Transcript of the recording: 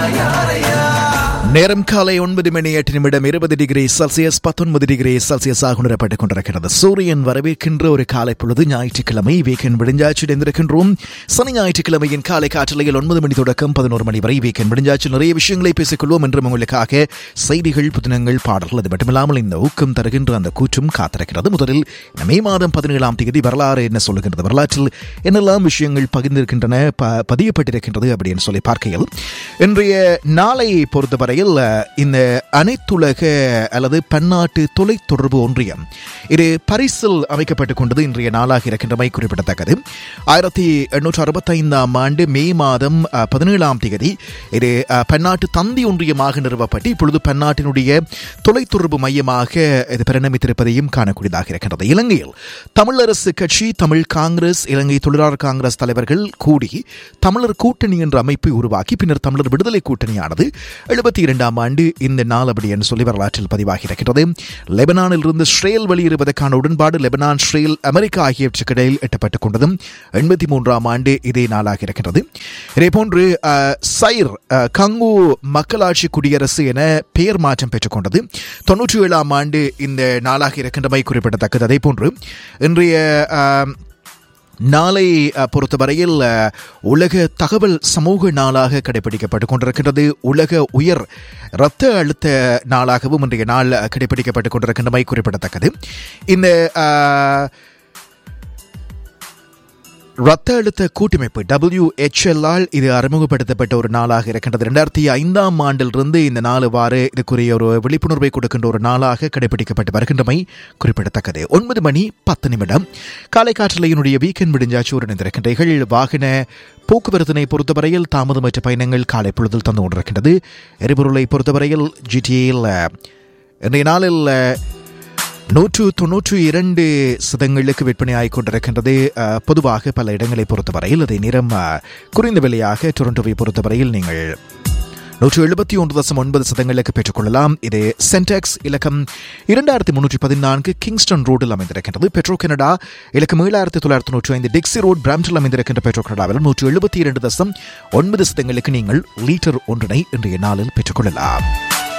நேரம் காலை ஒன்பது மணி எட்டு நிமிடம் இருபது டிகிரி செல்சியஸ் பத்தொன்பது டிகிரி செல்சியஸ் ஆக உணரப்பட்டுக் கொண்டிருக்கிறது சூரியன் வரவேற்கின்ற ஒரு காலை பொழுது ஞாயிற்றுக்கிழமை வீக்கெண்ட் விடிஞ்சாச்சு இணைந்திருக்கின்றோம் சனி ஞாயிற்றுக்கிழமையின் காலை காற்றலையில் ஒன்பது மணி தொடக்கம் பதினோரு மணி வரை வீக்கெண்ட் விடிஞ்சாச்சு நிறைய விஷயங்களை பேசிக்கொள்வோம் என்று உங்களுக்காக செய்திகள் புதினங்கள் பாடல்கள் அது மட்டுமில்லாமல் இந்த ஊக்கம் தருகின்ற அந்த கூற்றும் காத்திருக்கிறது முதலில் இந்த மே மாதம் பதினேழாம் தேதி வரலாறு என்ன சொல்லுகின்றது வரலாற்றில் என்னெல்லாம் விஷயங்கள் பகிர்ந்திருக்கின்றன ப- பதியப்பட்டிருக்கின்றது அப்படின்னு சொல்லி பார்க்கையில் இன்றைய நாளை பொறுத்தவரையில் அஹ், இந்த அனைத்துலக அல்லது பன்னாட்டு தொலைத்தொடர்பு ஒன்றியம் இது பரிசில் அமைக்கப்பட்டுக் கொண்டது இன்றைய நாளாக இருக்கின்றமை குறிப்பிடத்தக்கது ஆயிரத்தி எண்ணூற்று அறுபத்தைந்தாம் ஆண்டு மே மாதம் அஹ், பதினேழாம் தேதி இது அஹ், பன்னாட்டு தந்தி ஒன்றியமாக நிறுவப்பட்டு இப்பொழுது பன்னாட்டினுடைய தொலைத்தொடர்பு மையமாக இது பரிணமித்திருப்பதையும் காணக்கூடியதாக இருக்கின்றது இலங்கையில் தமிழரசு கட்சி தமிழ் காங்கிரஸ் இலங்கை தொழிலாளர் காங்கிரஸ் தலைவர்கள் கூடி தமிழர் கூட்டணி என்ற அமைப்பை உருவாக்கி பின்னர் தமிழர் விடுதலை கூட்டணியானது எழுபத்தி இரண்டாம் ஆண்டு இந்த நாள் அப்படி என்று சொல்லி வரலாற்றில் பதிவாகி இருக்கிறது லெபனானில் இருந்து ஸ்ரேல் வெளியேறுவதற்கான உடன்பாடு லெபனான் ஸ்ரேல் அமெரிக்கா ஆகியவற்றுக்கு இடையில் எட்டப்பட்டுக் கொண்டதும் எண்பத்தி மூன்றாம் ஆண்டு இதே நாளாக இருக்கின்றது இதேபோன்று அஹ், சைர் அஹ், கங்கு மக்களாட்சி குடியரசு என பெயர் மாற்றம் பெற்றுக்கொண்டது தொன்னூற்றி ஏழாம் ஆண்டு இந்த நாளாக இருக்கின்றமை குறிப்பிடத்தக்கது அதே போன்று இன்றைய அஹ், நாளை அஹ், பொறுத்தவரையில் அஹ், உலக தகவல் சமூக நாளாக கடைபிடிக்கப்பட்டுக் கொண்டிருக்கின்றது உலக உயர் இரத்த அழுத்த நாளாகவும் இன்றைய நாள் அஹ், கடைபிடிக்கப்பட்டுக் கொண்டிருக்கின்றமை குறிப்பிடத்தக்கது இந்த அஹ், இரத்த அழுத்த கூட்டமைப்பு WHL ஆல் இது அறிமுகப்படுத்தப்பட்ட ஒரு நாளாக இருக்கின்றது ரெண்டாயிரத்தி ஐந்தாம் ஆண்டிலிருந்து இந்த நாள் வாறு இதுக்குரிய ஒரு விழிப்புணர்வை கொடுக்கின்ற ஒரு நாளாக கடைபிடிக்கப்பட்டு வருகின்றமை குறிப்பிடத்தக்கது ஒன்பது மணி பத்து நிமிடம் காலை காற்றலையினுடைய வீக்கெண்ட் முடிஞ்சாச்சு ஒரு இணைந்திருக்கின்றீர்கள் வாகன போக்குவரத்தினை பொறுத்தவரையில் தாமதமற்ற பயணங்கள் காலை பொழுதில் தந்து கொண்டிருக்கின்றது எரிபொருளை பொறுத்தவரையில் ஜிடிஏயில் இன்றைய நாளில் நூற்று தொன்னூற்று இரண்டு சதங்களுக்கு விற்பனையாகிக் கொண்டிருக்கின்றது அஹ், பொதுவாக பல இடங்களை பொறுத்தவரையில் அதை நிறம் அஹ், குறைந்த விலையாக டொரண்டோவை பொறுத்தவரையில் நீங்கள் நூற்று எழுபத்தி ஒன்று தசம் ஒன்பது சதங்களுக்கு பெற்றுக்கொள்ளலாம் இது சென்டெக்ஸ் இலக்கம் இரண்டாயிரத்தி முன்னூற்றி பதினான்கு கிங்ஸ்டன் ரோடில் அமைந்திருக்கின்றது பெட்ரோ கனடா இலக்கம் ஏழாயிரத்தி தொள்ளாயிரத்தி தொண்ணூற்றி ஐந்து டிக்ஸி ரோட் பிராம்டில் அமைந்திருக்கின்ற பெட்ரோ கனடாவில் நூற்று எழுபத்தி இரண்டு தசம் ஒன்பது சதங்களுக்கு நீங்கள் லீட்டர் ஒன்றினை இன்றைய நாளில் பெற்றுக்கொள்ளலாம்